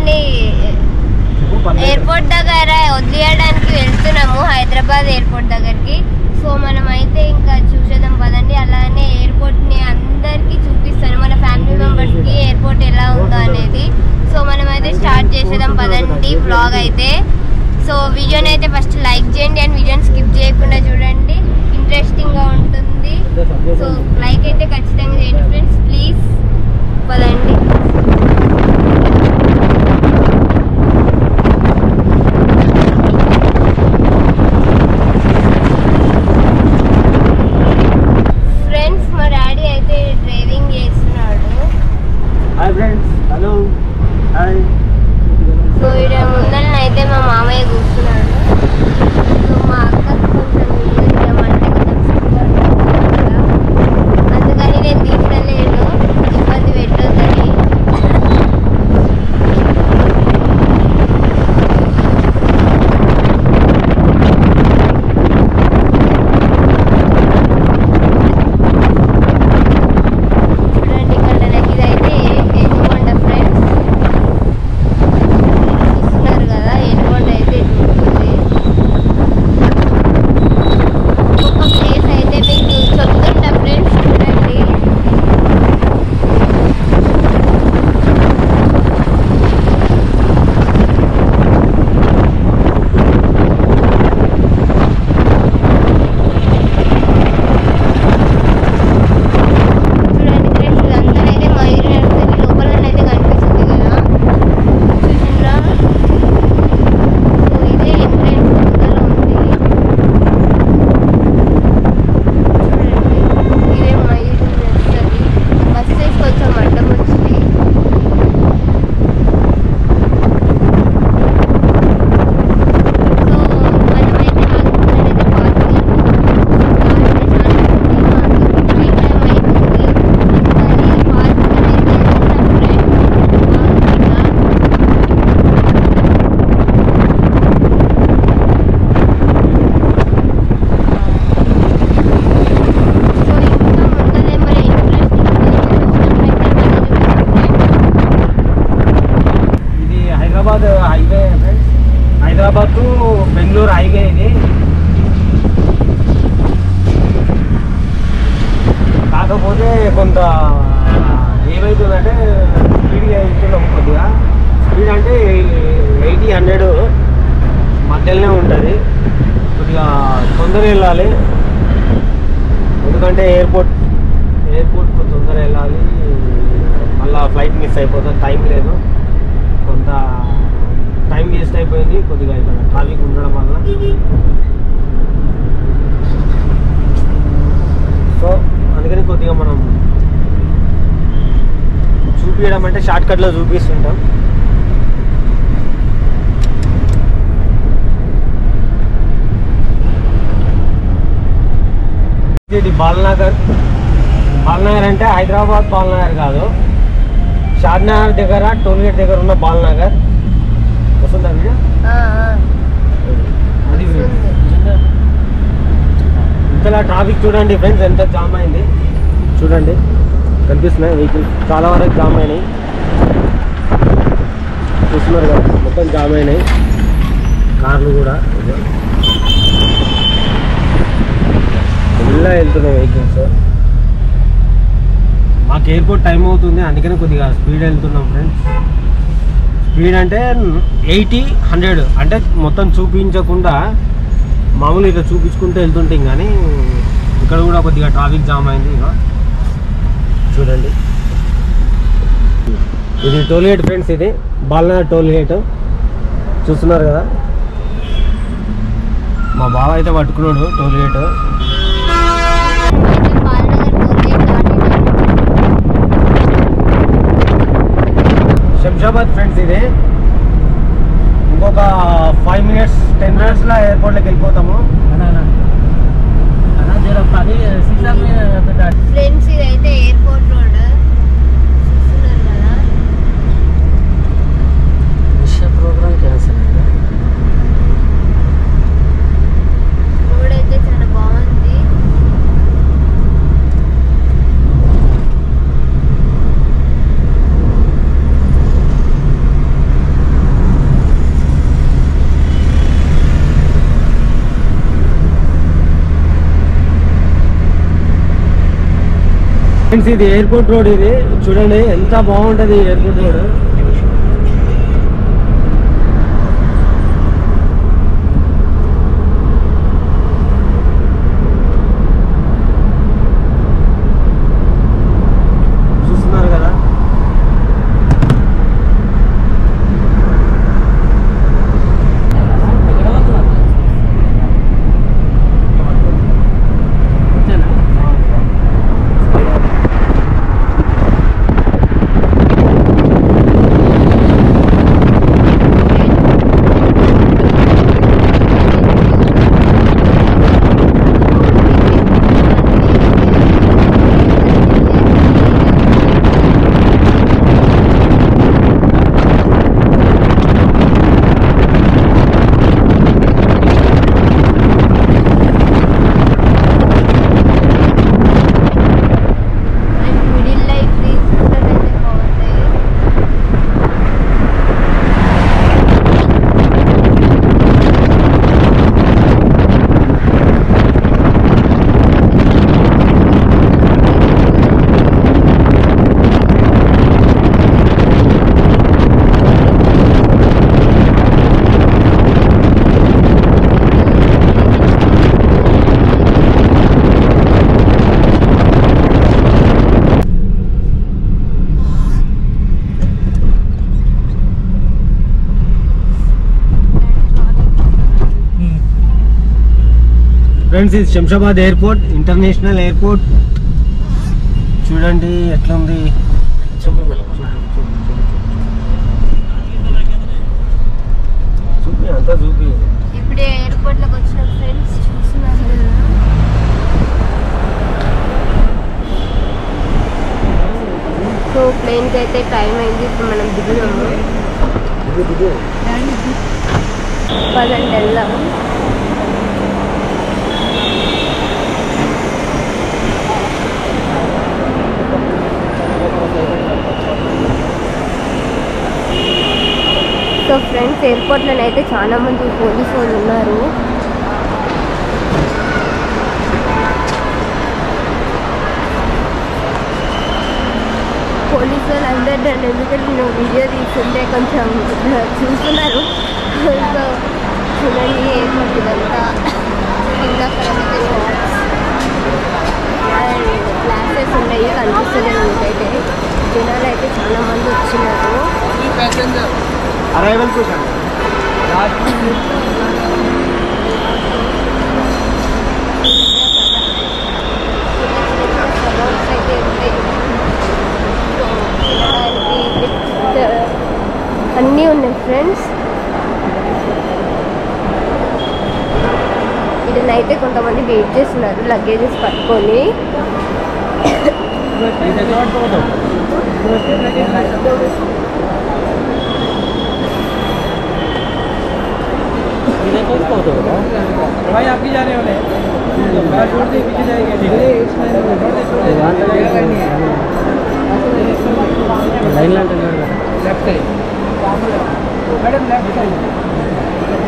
చూడండి ఎయిర్పోర్ట్ దగ్గర వదిలేయడానికి వెళ్తున్నాము హైదరాబాద్ ఎయిర్పోర్ట్ దగ్గరికి సో మనం అయితే ఇంకా చూసేద్దాం పదండి అలానే ఎయిర్పోర్ట్ ని అందరికి చూపిస్తాను మన ఫ్యామిలీ మెంబర్స్ కి ఎయిర్పోర్ట్ ఎలా ఉందో అనేది సో మనం అయితే స్టార్ట్ చేసేద్దాం పదండి వ్లాగ్ అయితే సో వీడియోని అయితే ఫస్ట్ లైక్ చేయండి అండ్ వీడియోని స్కిప్ చేయకుండా చూడండి ఇంట్రెస్టింగ్ గా ఉంటుంది సో లైక్ అయితే ఖచ్చితంగా చేయండి ఫ్రెండ్స్ ప్లీజ్ పదండి ఫ్రెండ్స్ మా డాడీ అయితే డ్రైవింగ్ చేస్తున్నాడు hi friends hello hi so ఇక్కడ ముందర అయితే మా మామయ్య కూర్చున్నాడు సో మా అక్కకు కొంచెం ఇల్లు తీయమంటే కొంచెం సిగ్గుగా ఉంటుంది కదా. అందుకని నేను తీసలేను ఇబ్బంది పెట్టొద్దని చూడండి ఇక్కడ నాకు ఇదైతే ఎన్నుకొండ ఫ్రెండ్స్ చూస్తున్నారు కదా ఎన్నుకొండ అయితే ఉంటుంది ఒక్కొక్క ప్లేస్ అయితే మీకు చెప్తుంటా ఫ్రెండ్స్ చూడండి చూడండి ఫ్రెండ్స్ ఇదంతా అయితే మయూరి నర్సరీ లోపల అయితే కనిపిస్తుంది కదా చూసిండ్రా సో ఇదే ఎంట్రెన్స్ ముందర ఉంది చూడండి ఇదే మయూరి నర్సరీ బస్సెస్ కొంచెం అడ్డం వచ్చింది సో మనమైతే ఆగుతున్నానైతే పార్కింగ్ ఇది Hyderabad highway friends Hyderabad to Bengaluru highway ఇది కాకపోతే కొంత ఏమవుతుందంటే స్పీడ్గా వెళ్తున్నాం కొద్దిగా స్పీడ్ అంటే ఎయిటీ హండ్రెడ్ మధ్యలోనే ఉంటుంది కొద్దిగా తొందరగా వెళ్ళాలి ఎందుకంటే ఎయిర్పోర్ట్ ఎయిర్పోర్ట్కు తొందరగా వెళ్ళాలి మళ్ళీ ఫ్లైట్ మిస్ అయిపోతుంది టైం లేదు కొంత టైం వేస్ట్ అయిపోయింది కొద్దిగా ఇక్కడ ట్రాఫిక్ ఉండడం వల్ల సో అందుకని కొద్దిగా మనం చూపించడం అంటే షార్ట్ కట్లో చూపిస్తుంటాం ఇది బాలనగర్ బాలనగర్ అంటే హైదరాబాద్ బాలనగర్ కాదు షాద్నగర్ దగ్గర టోల్గేట్ దగ్గర ఉన్న బాలనగర్ వస్తుందా వీడియో అది ఇంతలా ట్రాఫిక్ చూడండి ఫ్రెండ్స్ ఎంత జామ్ అయింది చూడండి కనిపిస్తున్నాయి వెహికల్ చాలా వరకు జామ్ అయినాయి చూస్తున్నారు కదా మొత్తం జామ్ అయినాయి కార్లు కూడా ఫుల్గా వెళ్తున్నాయి వెహికల్స్ మాకు ఎయిర్పోర్ట్ టైం అవుతుంది అందుకనే కొద్దిగా స్పీడ్ వెళ్తున్నాం ఫ్రెండ్స్ స్పీడ్ అంటే ఎయిటీ హండ్రెడ్ అంటే మొత్తం చూపించకుండా మామూలు ఇట్లా చూపించుకుంటూ వెళ్తుంటాం కానీ ఇక్కడ కూడా కొద్దిగా ట్రాఫిక్ జామ్ అయింది ఇక చూడండి ఇది టోల్ గేట్ ఫ్రెండ్స్ ఇది బాలనగర్ టోల్ గేట్ చూస్తున్నారు కదా మా బావ అయితే పట్టుకున్నాడు టోల్ గేట్ శంషాబాద్ ఫ్రెండ్స్ ఇది ఇంకొక ఫైవ్ మినిట్స్ టెన్ మినిట్స్లో ఎయిర్పోర్ట్లోకి వెళ్ళిపోతాము ఫ్రెండ్స్ ఇదైతే ఎయిర్పోర్ట్ రోడ్ చూస్తున్నారు కదా ప్రోగ్రామ్ క్యాన్సిల్ రోడ్ అయితే చాలా బాగుంది ఫ్రెండ్స్ ఇది ఎయిర్పోర్ట్ రోడ్ ఇది చూడండి ఎంత బాగుంటది ఎయిర్పోర్ట్ రోడ్ చూస్తున్నారు కదా అండ్ మిడిల్ లైఫ్ తీసుకుంటే బాగుంటాయి ఫ్రెండ్స్ ఇది శంషాబాద్ ఎయిర్పోర్ట్ ఇంటర్నేషనల్ ఎయిర్పోర్ట్ చూడండి ఎట్లుంది చూపి అంతా చూపి ఇప్పుడే ఎయిర్పోర్ట్ లోకి వచ్చిన ఫ్రెండ్స్ చూస్తున్నారు కదా సో ప్లేన్ కి అయితే టైం అయింది ఇప్పుడు మనం దిగుదాము పదండి వెళ్దాం సో ఫ్రెండ్స్ ఎయిర్పోర్ట్లో అయితే చాలా మంది పోలీసు వాళ్ళు ఉన్నారు పోలీసు వాళ్ళు అందరు నన్ను ఎందుకంటే నేను వీడియో తీసుంటే కొంచెం చూస్తున్నారు సో చూడండి ఎయిర్పోర్ట్ ఇదంతా కింద అండ్ క్లాసెస్ ఉన్నాయి కనిపిస్తలేదు మీకైతే జనాలు అయితే చాలా మంది వచ్చినారు అరైవల్ చూసాను సలూన్స్ అయితే ఉంటాయి సో తినడానికి గిఫ్ట్ అన్నీ ఉన్నాయి ఫ్రెండ్స్ ఇదనైతే కొంతమంది వెయిట్ చేస్తున్నారు లగేజెస్ పట్టుకొని भाई आप भी जाने वाले हैं मैं छोड़ दे पीछे जाएंगे లైన్ అంటే left side madam left side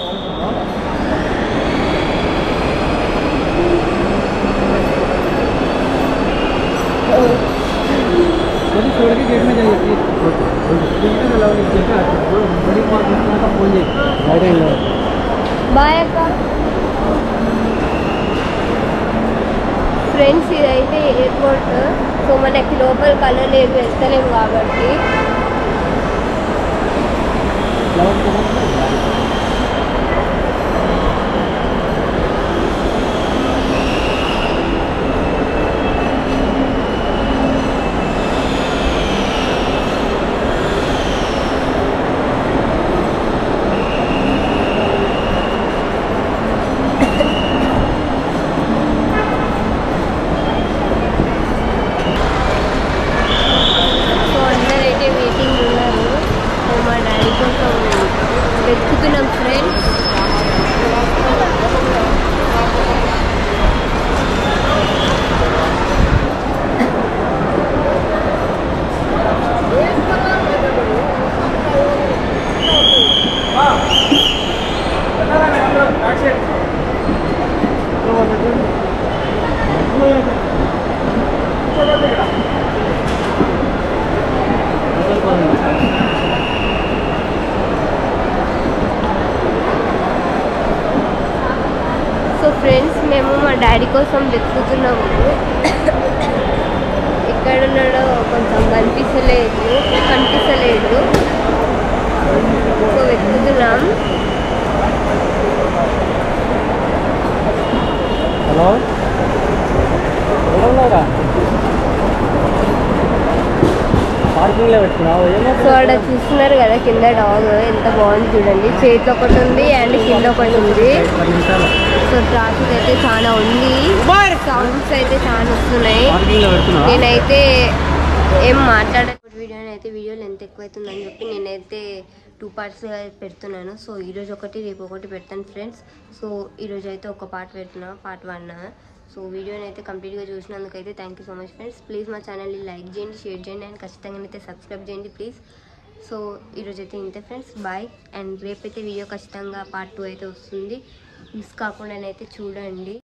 जल्दी छोड़ के गेट में जाइए प्लीज गेट में अलाउ नहीं गेट में बड़ी कॉल का फोन जाइए బాయ్ అక్క ఫ్రెండ్స్ ఇదైతే ఎయిర్పోర్ట్ సో మనకి లోపల కలర్ లేదు వెళ్తలేము కాబట్టి సో అందరైతే వెయిటింగ్ ఉన్నారు సో మా డాడీ కోసం వెతుకుతున్నాం సో ఫ్రెండ్స్ మేము మా డాడీ కోసం వెతుకుతున్నాము ఎక్కడ ఉన్నాడో కొంచెం కనిపించలేదు కనిపించలేదు సో వెతుకుతున్నాం హలో ఎవరున్నారా పార్కింగ్లో పెట్టుకున్నావు సో అక్కడ చూస్తున్నారు కదా కింద డాగ్ ఎంత బాగుంది చూడండి చేతిలో ఒకటి ఉంది అండ్ కింద ఒకటి ఉంది పది నిమిషాలు సో ట్రాఫిక్ అయితే చాలా ఉంది సౌండ్స్ అయితే చాలా వస్తున్నాయి పార్కింగ్లో పెడుతున్నావా నేనైతే ఏం మాట్లాడ వీడియోని అయితే వీడియో లెంత్ ఎక్కువ అవుతుందని చెప్పి నేనైతే టూ పార్ట్స్ పెడుతున్నాను సో ఈరోజు ఒకటి రేపు ఒకటి పెడతాను ఫ్రెండ్స్ సో ఈరోజు అయితే ఒక పార్ట్ పెడుతున్నా పార్ట్ వన్ సో వీడియోని అయితే కంప్లీట్గా చూసినందుకైతే thank you so much friends please మా ఛానల్ని లైక్ చేయండి షేర్ చేయండి అండ్ ఖచ్చితంగా అయితే సబ్స్క్రైబ్ చేయండి ప్లీజ్ సో ఈరోజు అయితే ఇంతే ఫ్రెండ్స్ బాయ్ అండ్ రేపైతే వీడియో ఖచ్చితంగా పార్ట్ టూ అయితే వస్తుంది మిస్ కాకుండానైతే చూడండి